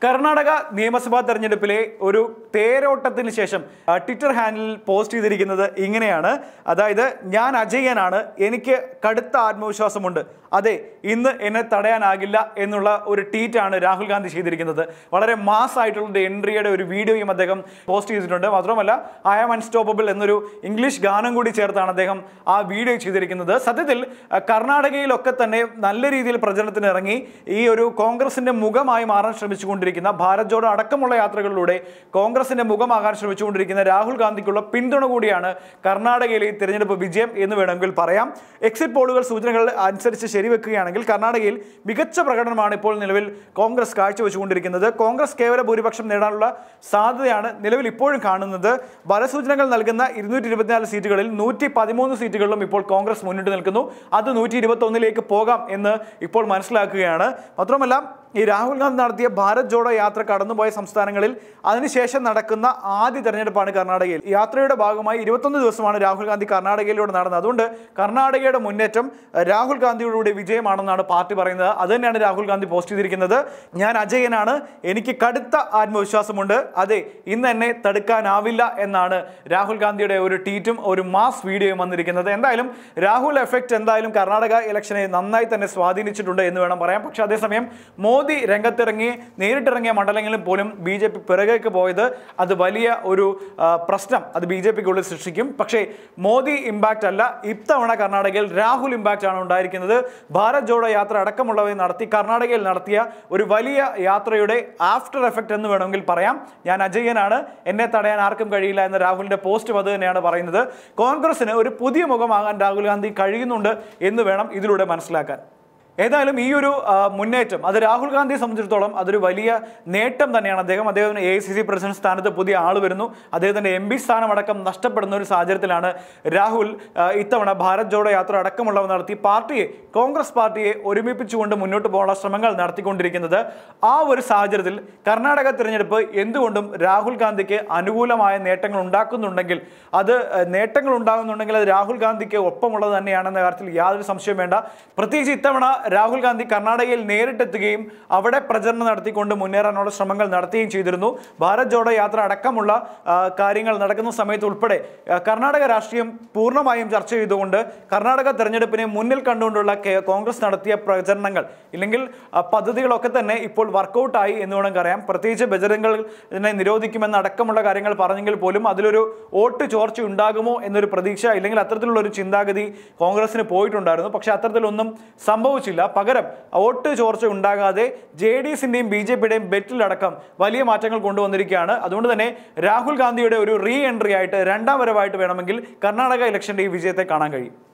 കർണാടക നിയമസഭാ തെരഞ്ഞെടുപ്പിലെ ഒരു തേരോട്ടത്തിന് ശേഷം ആ, ട്വിറ്റർ ഹാൻഡിലിൽ പോസ്റ്റ് ചെയ്തിരിക്കുന്നത് ഇങ്ങനെയാണ് അതായത് ഞാൻ അജയ്യനാണ് എനിക്ക് കടുത്ത ആത്മവിശ്വാസമുണ്ട് അതെ ഇന്ന് എന്നെ തടയാനാകില്ല എന്നുള്ള ഒരു ട്വീറ്റാണ് രാഹുൽ ഗാന്ധി ചെയ്തിരിക്കുന്നത് വളരെ മാസ് ആയിട്ടുള്ള ഒരു എൻട്രിയുടെ ഒരു വീഡിയോയും അദ്ദേഹം പോസ്റ്റ് ചെയ്തിട്ടുണ്ട് മാത്രമല്ല ഐ ആം അൺസ്റ്റോപ്പബിൾ എന്നൊരു ഇംഗ്ലീഷ് ഗാനം കൂടി ചേർത്താണ് അദ്ദേഹം ആ വീഡിയോ ചെയ്തിരിക്കുന്നത് സത്യത്തിൽ ആ, കർണാടകയിലൊക്കെ തന്നെ നല്ല രീതിയിൽ പ്രചരണത്തിന് ഇറങ്ങി ഈ ഒരു കോൺഗ്രസിന്റെ മുഖമായി മാറാൻ ശ്രമിച്ചുകൊണ്ടിരിക്കുന്ന ഭാരത് ജോഡോ അടക്കമുള്ള യാത്രകളിലൂടെ കോൺഗ്രസിന്റെ മുഖമാകാൻ ശ്രമിച്ചുകൊണ്ടിരിക്കുന്ന രാഹുൽ ഗാന്ധിക്കുള്ള പിന്തുണ കൂടിയാണ് കർണാടകയിലെ ഈ തിരഞ്ഞെടുപ്പ് വിജയം എന്ന് വേണമെങ്കിൽ പറയാം എക്സിറ്റ് പോളുകൾ സൂചനകൾ അനുസരിച്ച് ശരിവെക്കുകയാണെങ്കിൽ കർണാടകയിൽ മികച്ച പ്രകടനമാണ് ഇപ്പോൾ നിലവിൽ കോൺഗ്രസ് കാഴ്ചവെച്ചുകൊണ്ടിരിക്കുന്നത് കോൺഗ്രസ് കേവല ഭൂരിപക്ഷം നേടാനുള്ള സാധ്യതയാണ് നിലവിൽ ഇപ്പോഴും കാണുന്നത് ഫലസൂചനകൾ നൽകുന്ന ഇരുന്നൂറ്റി ഇരുപത്തിനാല് സീറ്റുകളിൽ നൂറ്റി പതിമൂന്ന് സീറ്റുകളിലും ഇപ്പോൾ കോൺഗ്രസ് മുന്നിട്ട് നിൽക്കുന്നു അത് നൂറ്റി ഇരുപത്തി ഒന്നിലേക്ക് പോകാം എന്ന് ഇപ്പോൾ മനസ്സിലാക്കുകയാണ് മാത്രമല്ല ഈ രാഹുൽ ഗാന്ധി നടത്തിയ ഭാരത് ജോഡോ യാത്ര കടന്നുപോയ സംസ്ഥാനങ്ങളിൽ അതിനുശേഷം നടക്കുന്ന ആദ്യ തെരഞ്ഞെടുപ്പാണ് കർണാടകയിൽ ഈ യാത്രയുടെ ഭാഗമായി ഇരുപത്തൊന്ന് ദിവസമാണ് രാഹുൽ ഗാന്ധി കർണാടകയിലൂടെ നടന്നത് അതുകൊണ്ട് കർണാടകയുടെ മുന്നേറ്റം അഹ്, രാഹുൽ ഗാന്ധിയുടെ വിജയമാണെന്നാണ് പാർട്ടി പറയുന്നത് അത് തന്നെയാണ് രാഹുൽ ഗാന്ധി പോസ്റ്റ് ചെയ്തിരിക്കുന്നത് ഞാൻ അജയനാണ് എനിക്ക് കടുത്ത ആത്മവിശ്വാസമുണ്ട് അതെ ഇന്ന് എന്നെ തടുക്കാനാവില്ല എന്നാണ് രാഹുൽ ഗാന്ധിയുടെ ഒരു ട്വീറ്റും ഒരു മാസ് വീഡിയോയും വന്നിരിക്കുന്നത് എന്തായാലും രാഹുൽ എഫക്റ്റ് എന്തായാലും കർണാടക ഇലക്ഷനെ നന്നായി തന്നെ സ്വാധീനിച്ചിട്ടുണ്ട് എന്ന് വേണം പറയാം പക്ഷേ അതേസമയം മോദി രംഗത്തിറങ്ങി നേരിട്ടിറങ്ങിയ മണ്ഡലങ്ങളിൽ പോലും ബി ജെ പി പിറകേക്ക് പോയത് അത് വലിയ ഒരു ആ, പ്രശ്നം അത് ബി ജെ പിക്കുള്ളിൽ സൃഷ്ടിക്കും പക്ഷേ മോദി ഇമ്പാക്റ്റ് അല്ല ഇത്തവണ കർണാടകയിൽ രാഹുൽ ഇമ്പാക്റ്റ് ആണ് ഉണ്ടായിരിക്കുന്നത് ഭാരത് ജോഡോ യാത്ര അടക്കമുള്ളവ നടത്തി കർണാടകയിൽ നടത്തിയ ഒരു വലിയ യാത്രയുടെ ആഫ്റ്റർ എഫക്റ്റ് എന്ന് വേണമെങ്കിൽ പറയാം ഞാൻ അജയ്യനാണ് എന്നെ തടയാൻ ആർക്കും കഴിയില്ല എന്ന രാഹുലിന്റെ പോസ്റ്റും അത് തന്നെയാണ് പറയുന്നത് കോൺഗ്രസിന് ഒരു പുതിയ മുഖമാകാൻ രാഹുൽ ഗാന്ധി കഴിയുന്നുണ്ട് എന്ന് വേണം ഇതിലൂടെ മനസ്സിലാക്കാൻ ഏതായാലും ഈ ഒരു ആ, മുന്നേറ്റം അത് രാഹുൽ ഗാന്ധിയെ സംബന്ധിച്ചിടത്തോളം അതൊരു വലിയ നേട്ടം തന്നെയാണ് അദ്ദേഹം അദ്ദേഹത്തിന് A I C C president സ്ഥാനത്ത് പുതിയ ആൾ വരുന്നു അദ്ദേഹത്തിന്റെ എം പി സ്ഥാനം അടക്കം നഷ്ടപ്പെടുന്ന ഒരു സാഹചര്യത്തിലാണ് രാഹുൽ ആ, ഇത്തവണ ഭാരത് ജോഡോ യാത്ര അടക്കമുള്ളവ നടത്തി പാർട്ടിയെ കോൺഗ്രസ് പാർട്ടിയെ ഒരുമിപ്പിച്ചുകൊണ്ട് മുന്നോട്ട് പോകാനുള്ള ശ്രമങ്ങൾ നടത്തിക്കൊണ്ടിരിക്കുന്നത് ആ ഒരു സാഹചര്യത്തിൽ കർണാടക തിരഞ്ഞെടുപ്പ് എന്തുകൊണ്ടും രാഹുൽ ഗാന്ധിക്ക് അനുകൂലമായ നേട്ടങ്ങൾ ഉണ്ടാക്കുന്നുണ്ടെങ്കിൽ അത് ആ, നേട്ടങ്ങൾ ഉണ്ടാകുന്നുണ്ടെങ്കിൽ അത് രാഹുൽ ഗാന്ധിക്ക് ഒപ്പമുള്ളത് തന്നെയാണെന്ന കാര്യത്തിൽ യാതൊരു സംശയവും വേണ്ട പ്രത്യേകിച്ച് ഇത്തവണ രാഹുൽ ഗാന്ധി കർണാടകയിൽ നേരിട്ടെത്തുകയും അവിടെ പ്രചരണം നടത്തിക്കൊണ്ട് മുന്നേറാനുള്ള ശ്രമങ്ങൾ നടത്തുകയും ചെയ്തിരുന്നു ഭാരത് ജോഡോ യാത്ര അടക്കമുള്ള ആ, കാര്യങ്ങൾ നടക്കുന്ന സമയത്ത് ഉൾപ്പെടെ ആ, കർണാടക രാഷ്ട്രീയം പൂർണ്ണമായും ചർച്ച ചെയ്തുകൊണ്ട് കർണാടക തെരഞ്ഞെടുപ്പിനെ മുന്നിൽ കണ്ടുകൊണ്ടുള്ള കേ- കോൺഗ്രസ് നടത്തിയ പ്രചരണങ്ങൾ ഇല്ലെങ്കിൽ ആ, പദ്ധതികളൊക്കെ തന്നെ ഇപ്പോൾ വർക്കൗട്ടായി എന്ന് വേണമെങ്കിൽ അറിയാം പ്രത്യേകിച്ച് ബജരംഗൾ ഇതിനെ നിരോധിക്കുമെന്ന് അടക്കമുള്ള കാര്യങ്ങൾ പറഞ്ഞെങ്കിൽ പോലും അതിലൊരു വോട്ട് ചോർച്ച ഉണ്ടാകുമോ എന്നൊരു പ്രതീക്ഷ ഇല്ലെങ്കിൽ അത്തരത്തിലുള്ള ഒരു ചിന്താഗതി കോൺഗ്രസിന് പോയിട്ടുണ്ടായിരുന്നു പക്ഷെ അത്തരത്തിലൊന്നും സംഭവിച്ചില്ല പകരം വോട്ട് ചോർച്ച ഉണ്ടാകാതെ ജെ ഡി എസിന്റെയും ബി ജെ പിയുടെയും ബെറ്റിലടക്കം വലിയ മാറ്റങ്ങൾ കൊണ്ടുവന്നിരിക്കുകയാണ് അതുകൊണ്ട് തന്നെ രാഹുൽ ഗാന്ധിയുടെ ഒരു റീ എൻട്രി ആയിട്ട് രണ്ടാം വരവായിട്ട് വേണമെങ്കിൽ കർണാടക ഇലക്ഷന്റെ ഈ വിജയത്തെ കാണാൻ കഴിയും